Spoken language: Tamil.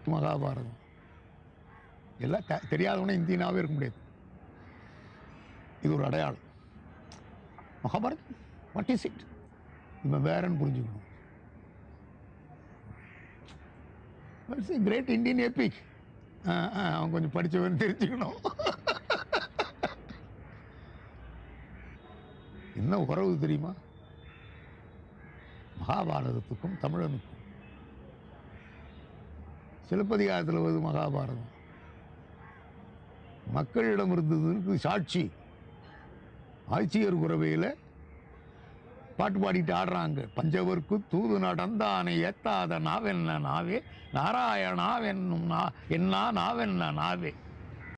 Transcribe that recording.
மகாபாரதம் எல்லாம் த தெரியாதவனே இந்தியனாகவே இருக்க முடியாது இது ஒரு அடையாளம் மகாபாரத் வாட் இஸ் இட் இவன் வேறன்னு புரிஞ்சுக்கணும் இட்ஸ் கிரேட் இந்தியன் எபிக் அவன் கொஞ்சம் படித்தவன் தெரிஞ்சுக்கணும் என்ன உறவு தெரியுமா மகாபாரதத்துக்கும் தமிழனுக்கும் சிலப்பதிகாரத்தில் வருது மகாபாரதம் மக்களிடம் இருந்ததுக்கு சாட்சி ஆட்சியர் குறவையில் பாட்டு பாடிட்டு ஆடுறாங்க பஞ்சவர்க்கு தூது நடந்தானை ஏத்தாத நாவென்ன நாவே நாராயணாவென்னும் நா என்னா நாவென்ன நாவே